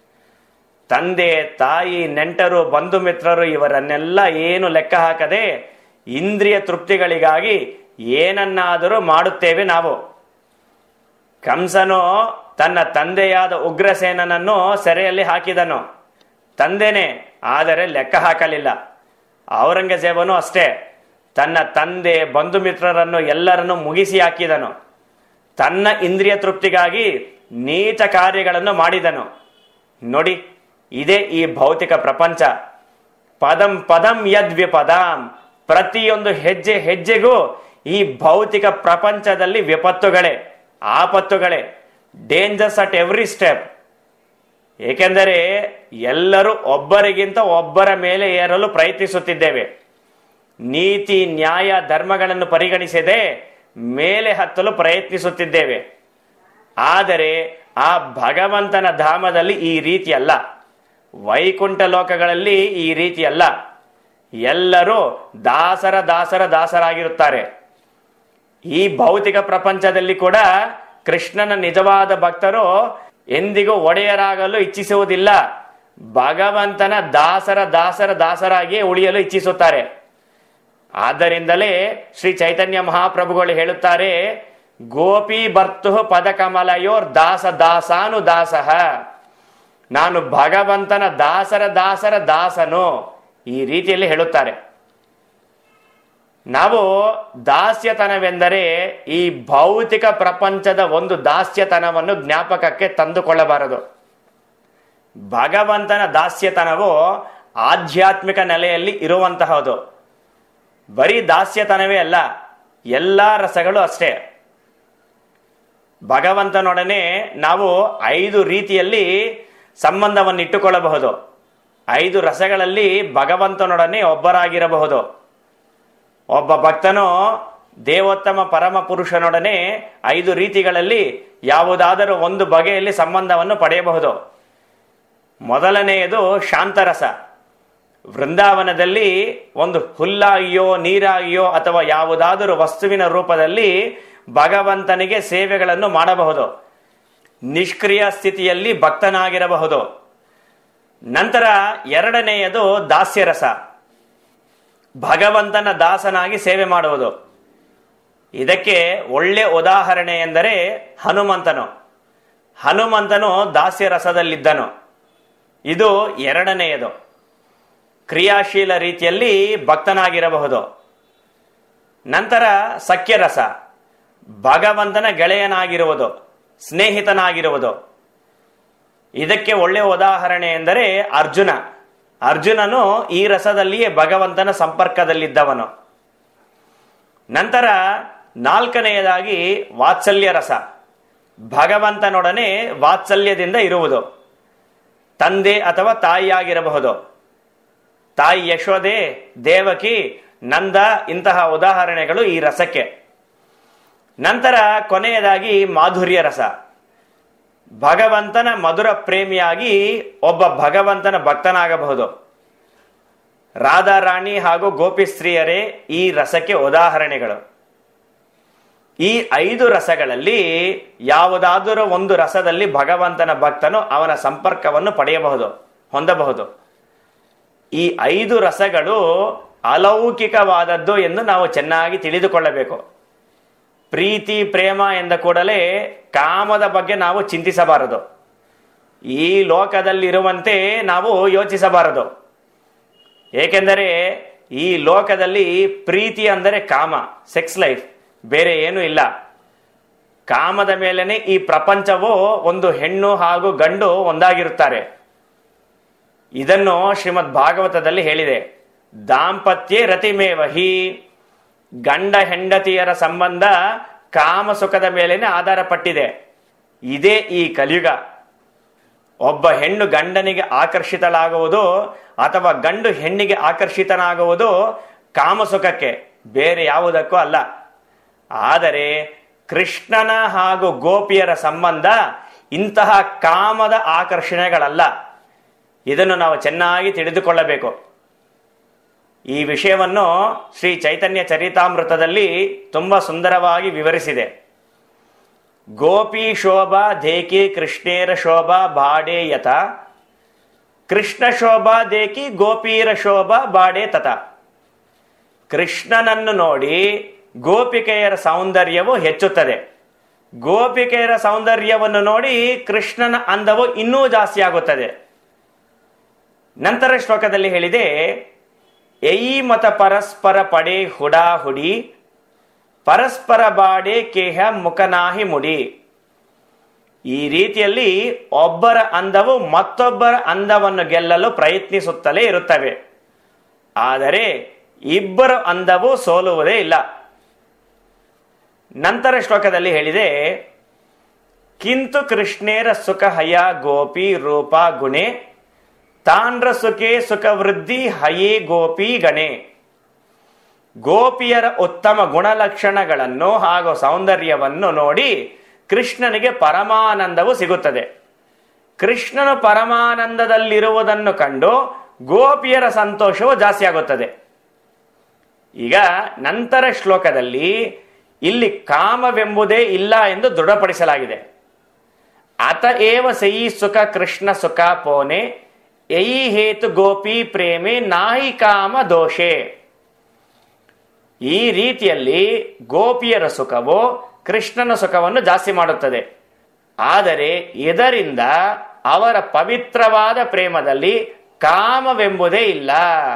ತಂದೆ ತಾಯಿ ನೆಂಟರು ಬಂಧು ಮಿತ್ರರು ಇವರನ್ನೆಲ್ಲ ಏನು ಲೆಕ್ಕ ಹಾಕದೆ ಇಂದ್ರಿಯ ತೃಪ್ತಿಗಳಿಗಾಗಿ ಏನನ್ನಾದರೂ ಮಾಡುತ್ತೇವೆ ನಾವು ಕಂಸನು ತನ್ನ ತಂದೆಯಾದ ಉಗ್ರಸೇನನನ್ನು ಸೆರೆಯಲ್ಲಿ ಹಾಕಿದನು ತಂದೆನೇ ಆದರೆ ಲೆಕ್ಕ ಹಾಕಲಿಲ್ಲ ಔರಂಗಜೇಬನು ಅಷ್ಟೇ ತನ್ನ ತಂದೆ ಬಂಧು ಮಿತ್ರರನ್ನು ಎಲ್ಲರನ್ನು ಮುಗಿಸಿ ಹಾಕಿದನು ತನ್ನ ಇಂದ್ರಿಯ ತೃಪ್ತಿಗಾಗಿ ನೀಚ ಕಾರ್ಯಗಳನ್ನು ಮಾಡಿದನು ನೋಡಿ ಇದೇ ಈ ಭೌತಿಕ ಪ್ರಪಂಚ ಪದಂ ಪದಂ ಯದ್ವಿಪದಾಂ ಪ್ರತಿಯೊಂದು ಹೆಜ್ಜೆ ಹೆಜ್ಜೆಗೂ ಈ ಭೌತಿಕ ಪ್ರಪಂಚದಲ್ಲಿ ವಿಪತ್ತುಗಳೇ ಆಪತ್ತುಗಳೇ ಡೇಂಜರ್ಸ್ ಅಟ್ ಎವ್ರಿ ಸ್ಟೆಪ್ ಏಕೆಂದರೆ ಎಲ್ಲರೂ ಒಬ್ಬರಿಗಿಂತ ಒಬ್ಬರ ಮೇಲೆ ಏರಲು ಪ್ರಯತ್ನಿಸುತ್ತಿದ್ದೇವೆ ನೀತಿ ನ್ಯಾಯ ಧರ್ಮಗಳನ್ನು ಪರಿಗಣಿಸದೆ ಮೇಲೆ ಹತ್ತಲು ಪ್ರಯತ್ನಿಸುತ್ತಿದ್ದೇವೆ ಆದರೆ ಆ ಭಗವಂತನ ಧಾಮದಲ್ಲಿ ಈ ರೀತಿ ಅಲ್ಲ ವೈಕುಂಠ ಲೋಕಗಳಲ್ಲಿ ಈ ರೀತಿ ಅಲ್ಲ ಎಲ್ಲರೂ ದಾಸರ ದಾಸರ ದಾಸರಾಗಿರುತ್ತಾರೆ ಈ ಭೌತಿಕ ಪ್ರಪಂಚದಲ್ಲಿ ಕೂಡ ಕೃಷ್ಣನ ನಿಜವಾದ ಭಕ್ತರು ಎಂದಿಗೂ ಒಡೆಯರಾಗಲು ಇಚ್ಛಿಸುವುದಿಲ್ಲ ಭಗವಂತನ ದಾಸರ ದಾಸರ ದಾಸರಾಗಿಯೇ ಉಳಿಯಲು ಇಚ್ಛಿಸುತ್ತಾರೆ ಆದ್ದರಿಂದಲೇ ಶ್ರೀ ಚೈತನ್ಯ ಮಹಾಪ್ರಭುಗಳು ಹೇಳುತ್ತಾರೆ ಗೋಪಿ ಬರ್ತು ಪದಕಮಲಯೋರ್ ದಾಸ ದಾಸಾನು ದಾಸಃ ನಾನು ಭಗವಂತನ ದಾಸರ ದಾಸರ ದಾಸನು ಈ ರೀತಿಯಲ್ಲಿ ಹೇಳುತ್ತಾರೆ ನಾವು ದಾಸ್ಯತನವೆಂದರೆ ಈ ಭೌತಿಕ ಪ್ರಪಂಚದ ಒಂದು ದಾಸ್ಯತನವನ್ನು ಜ್ಞಾಪಕಕ್ಕೆ ತಂದುಕೊಳ್ಳಬಾರದು ಭಗವಂತನ ದಾಸ್ಯತನವು ಆಧ್ಯಾತ್ಮಿಕ ನೆಲೆಯಲ್ಲಿ ಇರುವಂತಹದು ಬರೀ ದಾಸ್ಯತನವೇ ಅಲ್ಲ ಎಲ್ಲಾ ರಸಗಳು ಅಷ್ಟೇ ಭಗವಂತನೊಡನೆ ನಾವು ಐದು ರೀತಿಯಲ್ಲಿ ಸಂಬಂಧವನ್ನು ಇಟ್ಟುಕೊಳ್ಳಬಹುದು ಐದು ರಸಗಳಲ್ಲಿ ಭಗವಂತನೊಡನೆ ಒಬ್ಬರಾಗಿರಬಹುದು ಒಬ್ಬ ಭಕ್ತನು ದೇವೋತ್ತಮ ಪರಮ ಪುರುಷನೊಡನೆ ಐದು ರೀತಿಗಳಲ್ಲಿ ಯಾವುದಾದರೂ ಒಂದು ಬಗೆಯಲ್ಲಿ ಸಂಬಂಧವನ್ನು ಪಡೆಯಬಹುದು ಮೊದಲನೆಯದು ಶಾಂತರಸ ವೃಂದಾವನದಲ್ಲಿ ಒಂದು ಹುಲ್ಲಾಗಿಯೋ ನೀರಾಗಿಯೋ ಅಥವಾ ಯಾವುದಾದರೂ ವಸ್ತುವಿನ ರೂಪದಲ್ಲಿ ಭಗವಂತನಿಗೆ ಸೇವೆಗಳನ್ನು ಮಾಡಬಹುದು ನಿಷ್ಕ್ರಿಯ ಸ್ಥಿತಿಯಲ್ಲಿ ಭಕ್ತನಾಗಿರಬಹುದು ನಂತರ ಎರಡನೆಯದು ದಾಸ್ಯರಸ ಭಗವಂತನ ದಾಸನಾಗಿ ಸೇವೆ ಮಾಡುವುದು ಇದಕ್ಕೆ ಒಳ್ಳೆ ಉದಾಹರಣೆ ಎಂದರೆ ಹನುಮಂತನು ಹನುಮಂತನು ದಾಸ್ಯ ರಸದಲ್ಲಿದ್ದನು ಇದು ಎರಡನೆಯದು ಕ್ರಿಯಾಶೀಲ ರೀತಿಯಲ್ಲಿ ಭಕ್ತನಾಗಿರಬಹುದು ನಂತರ ಸಖ್ಯರಸ ಭಗವಂತನ ಗೆಳೆಯನಾಗಿರುವುದು ಸ್ನೇಹಿತನಾಗಿರುವುದು ಇದಕ್ಕೆ ಒಳ್ಳೆಯ ಉದಾಹರಣೆ ಎಂದರೆ ಅರ್ಜುನ ಅರ್ಜುನನು ಈ ರಸದಲ್ಲಿಯೇ ಭಗವಂತನ ಸಂಪರ್ಕದಲ್ಲಿದ್ದವನು ನಂತರ ನಾಲ್ಕನೆಯದಾಗಿ ವಾತ್ಸಲ್ಯ ರಸ ಭಗವಂತನೊಡನೆ ವಾತ್ಸಲ್ಯದಿಂದ ಇರುವುದು ತಂದೆ ಅಥವಾ ತಾಯಿಯಾಗಿರಬಹುದು ತಾಯಿ ಯಶೋದೆ ದೇವಕಿ ನಂದ ಇಂತಹ ಉದಾಹರಣೆಗಳು ಈ ರಸಕ್ಕೆ ನಂತರ ಕೊನೆಯದಾಗಿ ಮಾಧುರ್ಯ ರಸ ಭಗವಂತನ ಮಧುರ ಪ್ರೇಮಿಯಾಗಿ ಒಬ್ಬ ಭಗವಂತನ ಭಕ್ತನಾಗಬಹುದು ರಾಧಾರಾಣಿ ಹಾಗೂ ಗೋಪಿಸ್ತ್ರೀಯರೇ ಈ ರಸಕ್ಕೆ ಉದಾಹರಣೆಗಳು ಈ ಐದು ರಸಗಳಲ್ಲಿ ಯಾವುದಾದರೂ ಒಂದು ರಸದಲ್ಲಿ ಭಗವಂತನ ಭಕ್ತನು ಅವನ ಸಂಪರ್ಕವನ್ನು ಪಡೆಯಬಹುದು ಹೊಂದಬಹುದು ಈ ಐದು ರಸಗಳು ಅಲೌಕಿಕವಾದದ್ದು ಎಂದು ನಾವು ಚೆನ್ನಾಗಿ ತಿಳಿದುಕೊಳ್ಳಬೇಕು ಪ್ರೀತಿ ಪ್ರೇಮ ಎಂದ ಕೂಡಲೇ ಕಾಮದ ಬಗ್ಗೆ ನಾವು ಚಿಂತಿಸಬಾರದು ಈ ಲೋಕದಲ್ಲಿರುವಂತೆ ನಾವು ಯೋಚಿಸಬಾರದು ಏಕೆಂದರೆ ಈ ಲೋಕದಲ್ಲಿ ಪ್ರೀತಿ ಅಂದರೆ ಕಾಮ ಸೆಕ್ಸ್ ಲೈಫ್ ಬೇರೆ ಏನೂ ಇಲ್ಲ ಕಾಮದ ಮೇಲೇನೆ ಈ ಪ್ರಪಂಚವು ಒಂದು ಹೆಣ್ಣು ಹಾಗೂ ಗಂಡು ಒಂದಾಗಿರುತ್ತಾರೆ ಇದನ್ನು ಶ್ರೀಮದ್ ಭಾಗವತದಲ್ಲಿ ಹೇಳಿದೆ ದಾಂಪತ್ಯ ರತಿಮೇವಹಿ ಗಂಡ ಹೆಂಡತಿಯರ ಸಂಬಂಧ ಕಾಮ ಸುಖದ ಮೇಲೇನೆ ಆಧಾರ ಪಟ್ಟಿದೆ ಇದೇ ಈ ಕಲಿಯುಗ ಒಬ್ಬ ಹೆಣ್ಣು ಗಂಡನಿಗೆ ಆಕರ್ಷಿತಳಾಗುವುದು ಅಥವಾ ಗಂಡು ಹೆಣ್ಣಿಗೆ ಆಕರ್ಷಿತನಾಗುವುದು ಕಾಮಸುಖಕ್ಕೆ ಬೇರೆ ಯಾವುದಕ್ಕೂ ಅಲ್ಲ ಆದರೆ ಕೃಷ್ಣನ ಹಾಗೂ ಗೋಪಿಯರ ಸಂಬಂಧ ಇಂತಹ ಕಾಮದ ಆಕರ್ಷಣೆಗಳಲ್ಲ ಇದನ್ನು ನಾವು ಚೆನ್ನಾಗಿ ತಿಳಿದುಕೊಳ್ಳಬೇಕು ಈ ವಿಷಯವನ್ನು ಶ್ರೀ ಚೈತನ್ಯ ಚರಿತಾಮೃತದಲ್ಲಿ ತುಂಬಾ ಸುಂದರವಾಗಿ ವಿವರಿಸಿದೆ ಗೋಪಿ ಶೋಭಾ ದೇಕಿ ಕೃಷ್ಣೇರ ಶೋಭಾ ಬಾಡೇ ಯಥ ಕೃಷ್ಣ ಶೋಭಾ ದೇಕಿ ಗೋಪೀರ ಶೋಭಾ ಬಾಡೇ ತಥ ಕೃಷ್ಣನನ್ನು ನೋಡಿ ಗೋಪಿಕೆಯರ ಸೌಂದರ್ಯವು ಹೆಚ್ಚುತ್ತದೆ ಗೋಪಿಕೆಯರ ಸೌಂದರ್ಯವನ್ನು ನೋಡಿ ಕೃಷ್ಣನ ಅಂದವು ಇನ್ನೂ ಜಾಸ್ತಿ ಆಗುತ್ತದೆ ನಂತರ ಶ್ಲೋಕದಲ್ಲಿ ಹೇಳಿದೆ ಎಯಿ ಮತ ಪರಸ್ಪರ ಪಡೆ ಹುಡಾ ಹುಡಿ ಪರಸ್ಪರ ಬಾಡೆ ಕೇಹ ಮುಖನಾಹಿ ಮುಡಿ ಈ ರೀತಿಯಲ್ಲಿ ಒಬ್ಬರ ಅಂದವು ಮತ್ತೊಬ್ಬರ ಅಂದವನ್ನು ಗೆಲ್ಲಲು ಪ್ರಯತ್ನಿಸುತ್ತಲೇ ಇರುತ್ತವೆ ಆದರೆ ಇಬ್ಬರ ಅಂದವು ಸೋಲುವುದೇ ಇಲ್ಲ ನಂತರ ಶ್ಲೋಕದಲ್ಲಿ ಹೇಳಿದೆ ಕಿಂತು ಕೃಷ್ಣೇರ ಸುಖ ಹಯ ಗೋಪಿ ರೂಪ ಗುಣೆ ತಾಂಡ್ರ ಸುಖೆ ಸುಖ ವೃದ್ಧಿ ಹಯೇ ಗೋಪಿ ಗಣೆ ಗೋಪಿಯರ ಉತ್ತಮ ಗುಣಲಕ್ಷಣಗಳನ್ನು ಹಾಗೂ ಸೌಂದರ್ಯವನ್ನು ನೋಡಿ ಕೃಷ್ಣನಿಗೆ ಪರಮಾನಂದವು ಸಿಗುತ್ತದೆ ಕೃಷ್ಣನು ಪರಮಾನಂದದಲ್ಲಿರುವುದನ್ನು ಕಂಡು ಗೋಪಿಯರ ಸಂತೋಷವು ಜಾಸ್ತಿ ಆಗುತ್ತದೆ ಈಗ ನಂತರ ಶ್ಲೋಕದಲ್ಲಿ ಇಲ್ಲಿ ಕಾಮವೆಂಬುದೇ ಇಲ್ಲ ಎಂದು ದೃಢಪಡಿಸಲಾಗಿದೆ ಅತ ಏವ ಸೈ ಸುಖ ಕೃಷ್ಣ ಸುಖ ಪೋನೆ ಎಯಿ ಹೇತು ಗೋಪಿ ಪ್ರೇಮೆ ನಾಹಿ ಕಾಮ ದೋಷೆ ಈ ರೀತಿಯಲ್ಲಿ ಗೋಪಿಯರ ಸುಖವು ಕೃಷ್ಣನ ಸುಖವನ್ನು ಜಾಸ್ತಿ ಮಾಡುತ್ತದೆ ಆದರೆ ಇದರಿಂದ ಅವರ ಪವಿತ್ರವಾದ ಪ್ರೇಮದಲ್ಲಿ ಕಾಮವೆಂಬುದೇ ಇಲ್ಲ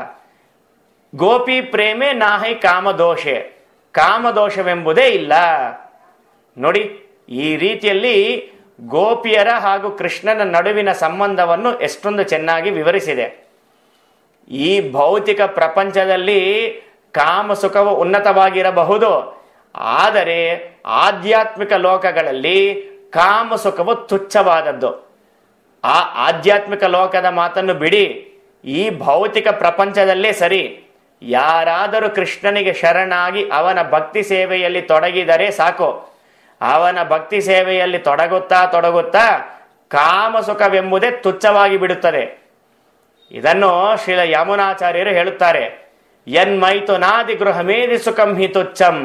ಗೋಪಿ ಪ್ರೇಮೆ ನಾಹಿ ಕಾಮದೋಷೆ ಕಾಮದೋಷವೆಂಬುದೇ ಇಲ್ಲ ನೋಡಿ ಈ ರೀತಿಯಲ್ಲಿ ಗೋಪಿಯರ ಹಾಗೂ ಕೃಷ್ಣನ ನಡುವಿನ ಸಂಬಂಧವನ್ನು ಎಷ್ಟೊಂದು ಚೆನ್ನಾಗಿ ವಿವರಿಸಿದೆ ಈ ಭೌತಿಕ ಪ್ರಪಂಚದಲ್ಲಿ ಕಾಮ ಸುಖವು ಉನ್ನತವಾಗಿರಬಹುದು ಆದರೆ ಆಧ್ಯಾತ್ಮಿಕ ಲೋಕಗಳಲ್ಲಿ ಕಾಮ ಸುಖವು ತುಚ್ಛವಾದದ್ದು ಆ ಆಧ್ಯಾತ್ಮಿಕ ಲೋಕದ ಮಾತನ್ನು ಬಿಡಿ ಈ ಭೌತಿಕ ಪ್ರಪಂಚದಲ್ಲೇ ಸರಿ ಯಾರಾದರೂ ಕೃಷ್ಣನಿಗೆ ಶರಣಾಗಿ ಅವನ ಭಕ್ತಿ ಸೇವೆಯಲ್ಲಿ ತೊಡಗಿದರೆ ಸಾಕು ಅವನ ಭಕ್ತಿ ಸೇವೆಯಲ್ಲಿ ತೊಡಗುತ್ತಾ ತೊಡಗುತ್ತಾ ಕಾಮ ಸುಖವೆಂಬುದೇ ತುಚ್ಛವಾಗಿ ಬಿಡುತ್ತದೆ ಇದನ್ನು ಶ್ರೀಲ ಯಮುನಾಚಾರ್ಯರು ಹೇಳುತ್ತಾರೆ ಎನ್ಮೈತು ನಾದಿ ಗೃಹಮೇದಿ ಸುಖಂ ಹಿ ತುಚ್ಛಂ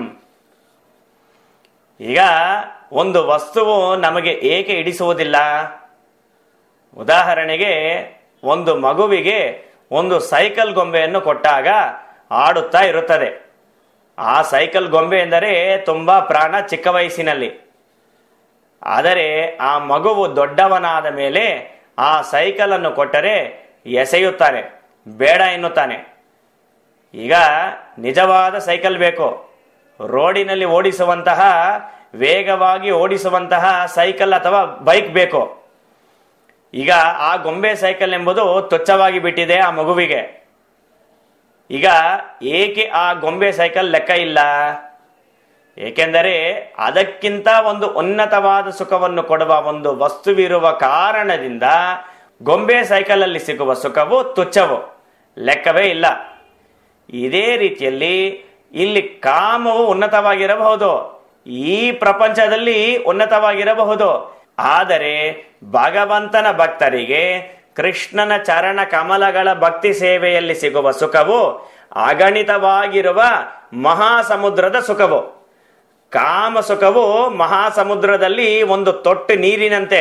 ಈಗ ಒಂದು ವಸ್ತುವು ನಮಗೆ ಏಕೆ ಇಡಿಸುವುದಿಲ್ಲ ಉದಾಹರಣೆಗೆ ಒಂದು ಮಗುವಿಗೆ ಒಂದು ಸೈಕಲ್ ಗೊಂಬೆಯನ್ನು ಕೊಟ್ಟಾಗ ಆಡುತ್ತಾ ಇರುತ್ತದೆ ಆ ಸೈಕಲ್ ಗೊಂಬೆ ಎಂದರೆ ತುಂಬಾ ಪ್ರಾಣ ಚಿಕ್ಕ ವಯಸ್ಸಿನಲ್ಲಿ ಆದರೆ ಆ ಮಗುವು ದೊಡ್ಡವನಾದ ಮೇಲೆ ಆ ಸೈಕಲ್ ಅನ್ನು ಕೊಟ್ಟರೆ ಎಸೆಯುತ್ತಾನೆ ಬೇಡ ಎನ್ನುತ್ತಾನೆ ಈಗ ನಿಜವಾದ ಸೈಕಲ್ ಬೇಕು ರೋಡಿನಲ್ಲಿ ಓಡಿಸುವಂತಹ ವೇಗವಾಗಿ ಓಡಿಸುವಂತಹ ಸೈಕಲ್ ಅಥವಾ ಬೈಕ್ ಬೇಕು ಈಗ ಆ ಗೊಂಬೆ ಸೈಕಲ್ ಎಂಬುದು ತುಚ್ಛವಾಗಿ ಬಿಟ್ಟಿದೆ ಆ ಮಗುವಿಗೆ ಈಗ ಏಕೆ ಆ ಗೊಂಬೆ ಸೈಕಲ್ ಲೆಕ್ಕ ಇಲ್ಲ ಏಕೆಂದರೆ ಅದಕ್ಕಿಂತ ಒಂದು ಉನ್ನತವಾದ ಸುಖವನ್ನು ಕೊಡುವ ಒಂದು ವಸ್ತುವಿರುವ ಕಾರಣದಿಂದ ಗೊಂಬೆ ಸೈಕಲ್ ಅಲ್ಲಿ ಸಿಗುವ ಸುಖವು ತುಚ್ಛವು ಲೆಕ್ಕವೇ ಇಲ್ಲ ಇದೇ ರೀತಿಯಲ್ಲಿ ಇಲ್ಲಿ ಕಾಮವು ಉನ್ನತವಾಗಿರಬಹುದು ಈ ಪ್ರಪಂಚದಲ್ಲಿ ಉನ್ನತವಾಗಿರಬಹುದು ಆದರೆ ಭಗವಂತನ ಭಕ್ತರಿಗೆ ಕೃಷ್ಣನ ಚರಣ ಕಮಲಗಳ ಭಕ್ತಿ ಸೇವೆಯಲ್ಲಿ ಸಿಗುವ ಸುಖವು ಅಗಣಿತವಾಗಿರುವ ಮಹಾಸಮುದ್ರದ ಸುಖವು ಕಾಮ ಸುಖವು ಮಹಾಸಮುದ್ರದಲ್ಲಿ ಒಂದು ತೊಟ್ಟು ನೀರಿನಂತೆ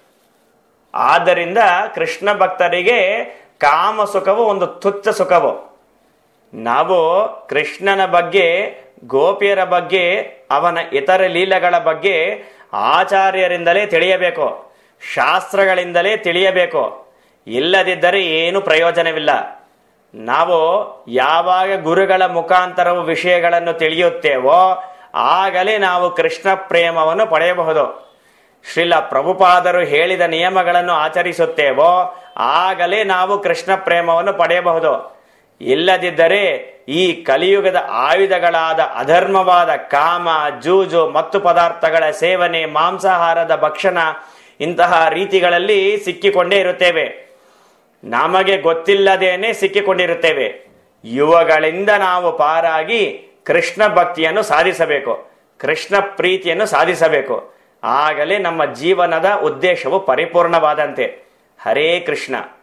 ಆದ್ದರಿಂದ ಕೃಷ್ಣ ಭಕ್ತರಿಗೆ ಕಾಮ ಸುಖವು ಒಂದು ತುಚ್ಛ ಸುಖವು ನಾವು ಕೃಷ್ಣನ ಬಗ್ಗೆ ಗೋಪಿಯರ ಬಗ್ಗೆ ಅವನ ಇತರ ಲೀಲೆಗಳ ಬಗ್ಗೆ ಆಚಾರ್ಯರಿಂದಲೇ ತಿಳಿಯಬೇಕು ಶಾಸ್ತ್ರಗಳಿಂದಲೇ ತಿಳಿಯಬೇಕು ಇಲ್ಲದಿದ್ದರೆ ಏನು ಪ್ರಯೋಜನವಿಲ್ಲ ನಾವು ಯಾವಾಗ ಗುರುಗಳ ಮುಖಾಂತರವು ವಿಷಯಗಳನ್ನು ತಿಳಿಯುತ್ತೇವೋ ಆಗಲೇ ನಾವು ಕೃಷ್ಣ ಪ್ರೇಮವನ್ನು ಪಡೆಯಬಹುದು ಶ್ರೀಲ ಪ್ರಭುಪಾದರು ಹೇಳಿದ ನಿಯಮಗಳನ್ನು ಆಚರಿಸುತ್ತೇವೋ ಆಗಲೇ ನಾವು ಕೃಷ್ಣ ಪ್ರೇಮವನ್ನು ಪಡೆಯಬಹುದು ಇಲ್ಲದಿದ್ದರೆ ಈ ಕಲಿಯುಗದ ಆಯುಧಗಳಾದ ಅಧರ್ಮವಾದ ಕಾಮ ಜೂಜು ಮತ್ತು ಪದಾರ್ಥಗಳ ಸೇವನೆ ಮಾಂಸಾಹಾರದ ಭಕ್ಷಣ ಇಂತಹ ರೀತಿಗಳಲ್ಲಿ ಸಿಕ್ಕಿಕೊಂಡೇ ಇರುತ್ತೇವೆ ನಮಗೆ ಗೊತ್ತಿಲ್ಲದೇನೆ ಸಿಕ್ಕಿಕೊಂಡಿರುತ್ತೇವೆ ಯುವಗಳಿಂದ ನಾವು ಪಾರಾಗಿ ಕೃಷ್ಣ ಭಕ್ತಿಯನ್ನು ಸಾಧಿಸಬೇಕು ಕೃಷ್ಣ ಪ್ರೀತಿಯನ್ನು ಸಾಧಿಸಬೇಕು ಆಗಲೇ ನಮ್ಮ ಜೀವನದ ಉದ್ದೇಶವು ಪರಿಪೂರ್ಣವಾದಂತೆ ಹರೇ ಕೃಷ್ಣ